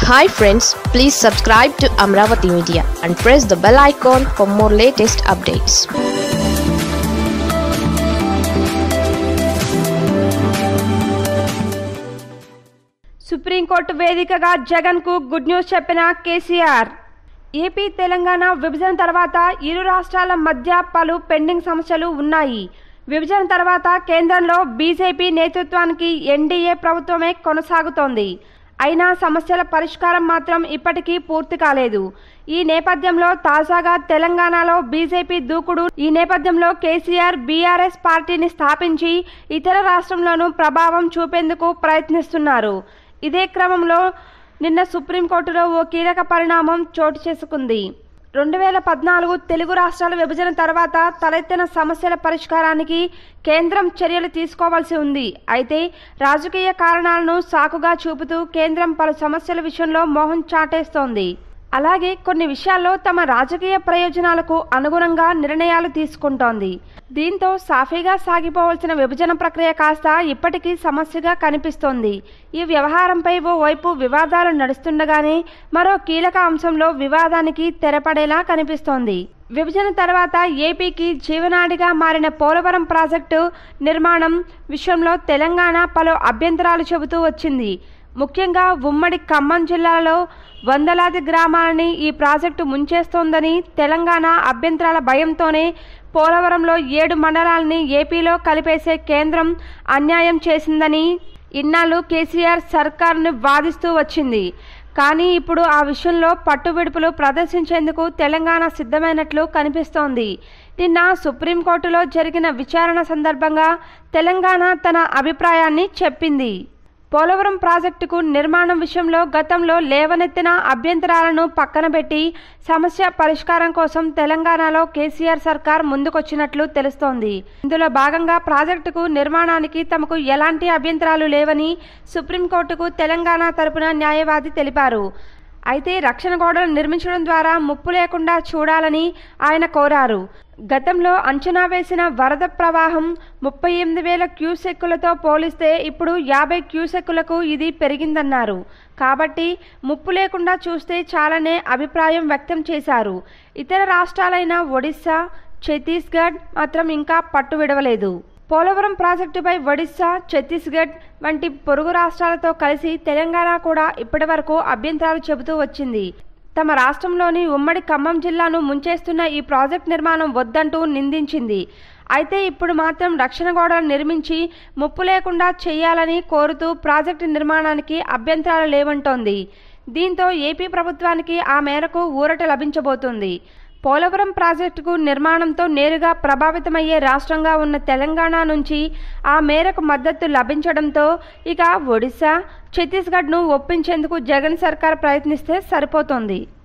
hi friends please subscribe to Amaravati media and press the bell icon for more latest updates supreme court వేదికగా జగన్ కు good news చెప్పిన KCR AP Telangana విభజన తర్వాత ఇరు రాష్ట్రాల మధ్య పలు పెండింగ్ సమస్యలు ఉన్నాయి విభజన తర్వాత కేంద్రంలో బీజేపీ నేతృత్వానికి ఎన్డీఏ ప్రభుత్వమే కొనసాగుతోంది అయినా సమస్యల పరిష్కారం మాత్రం ఇప్పటికీ పూర్తి కాలేదు ఈ నేపథ్యంలో తాజాగా తెలంగాణలో బీజేపీ దూకుడు ఈ నేపథ్యంలో కేసీఆర్ బీఆర్ఎస్ పార్టీని స్థాపించి ఇతర రాష్ట్రంలోనూ ప్రభావం చూపేందుకు ప్రయత్నిస్తున్నారు ఇదే క్రమంలో నిన్న సుప్రీంకోర్టులో ఓ కీలక పరిణామం చోటు చేసుకుంది రెండు వేల పద్నాలుగు తెలుగు రాష్ట్రాల విభజన తర్వాత తలెత్తిన సమస్యల పరిష్కారానికి కేంద్రం చర్యలు తీసుకోవాల్సి ఉంది అయితే రాజకీయ కారణాలను సాకుగా చూపుతూ కేంద్రం పలు సమస్యల విషయంలో మోహం చాటేస్తోంది అలాగే కొన్ని విషయాల్లో తమ రాజకీయ ప్రయోజనాలకు అనుగుణంగా నిర్ణయాలు తీసుకుంటోంది దీంతో సాఫీగా సాగిపోవలసిన విభజన ప్రక్రియ కాస్త ఇప్పటికీ సమస్యగా కనిపిస్తోంది ఈ వ్యవహారంపై ఓ వైపు వివాదాలు నడుస్తుండగానే మరో కీలక అంశంలో వివాదానికి తెరపడేలా కనిపిస్తోంది విభజన తర్వాత ఏపీకి జీవనాడిగా మారిన పోలవరం ప్రాజెక్టు నిర్మాణం విషయంలో తెలంగాణ పలు అభ్యంతరాలు చెబుతూ వచ్చింది ముఖ్యంగా ఉమ్మడి ఖమ్మం జిల్లాలో వందలాది గ్రామాలని ఈ ప్రాజెక్టు ముంచేస్తోందని తెలంగాణ అభ్యంతరాల భయంతోనే పోలవరంలో ఏడు మండలాలని ఏపీలో కలిపేసే కేంద్రం అన్యాయం చేసిందని ఇన్నాళ్ళు కేసీఆర్ సర్కార్ను వాదిస్తూ వచ్చింది కానీ ఇప్పుడు ఆ విషయంలో పట్టువిడుపులు ప్రదర్శించేందుకు తెలంగాణ సిద్ధమైనట్లు కనిపిస్తోంది నిన్న సుప్రీంకోర్టులో జరిగిన విచారణ సందర్భంగా తెలంగాణ తన అభిప్రాయాన్ని చెప్పింది పోలవరం ప్రాజెక్టుకు నిర్మాణం విషయంలో గతంలో లేవనెత్తిన అభ్యంతరాలను పక్కన పెట్టి సమస్య పరిష్కారం కోసం తెలంగాణలో కేసీఆర్ సర్కార్ ముందుకొచ్చినట్లు తెలుస్తోంది ఇందులో భాగంగా ప్రాజెక్టుకు నిర్మాణానికి తమకు ఎలాంటి అభ్యంతరాలు లేవని సుప్రీంకోర్టుకు తెలంగాణ తరపున న్యాయవాది తెలిపారు అయితే రక్షణ గోడలు నిర్మించడం ద్వారా ముప్పు లేకుండా చూడాలని ఆయన కోరారు గతంలో అంచనా వేసిన వరద ప్రవాహం ముప్పై ఎనిమిది వేల క్యూసెక్కులతో పోలిస్తే ఇప్పుడు యాభై క్యూసెక్కులకు ఇది పెరిగిందన్నారు కాబట్టి ముప్పు లేకుండా చూస్తే చాలనే అభిప్రాయం వ్యక్తం చేశారు ఇతర రాష్ట్రాలైన ఒడిశా ఛత్తీస్గఢ్ మాత్రం ఇంకా పట్టు విడవలేదు పోలవరం ప్రాజెక్టుపై ఒడిశా ఛత్తీస్గఢ్ వంటి పొరుగు రాష్ట్రాలతో కలిసి తెలంగాణ కూడా ఇప్పటివరకు అభ్యంతరాలు చెబుతూ వచ్చింది తమ రాష్ట్రంలోని ఉమ్మడి ఖమ్మం జిల్లాను ముంచేస్తున్న ఈ ప్రాజెక్ట్ నిర్మాణం వద్దంటూ నిందించింది అయితే ఇప్పుడు మాత్రం రక్షణ గోడలు నిర్మించి ముప్పు లేకుండా చేయాలని కోరుతూ ప్రాజెక్టు నిర్మాణానికి అభ్యంతరాలు లేవంటోంది దీంతో ఏపీ ప్రభుత్వానికి ఆ మేరకు ఊరట లభించబోతుంది పోలవరం ప్రాజెక్టుకు నిర్మాణంతో నేరుగా ప్రభావితమయ్యే రాష్ట్రంగా ఉన్న తెలంగాణ నుంచి ఆ మేరకు మద్దతు లభించడంతో ఇక ఒడిశా ఛత్తీస్గఢ్ను ఒప్పించేందుకు జగన్ సర్కార్ ప్రయత్నిస్తే సరిపోతోంది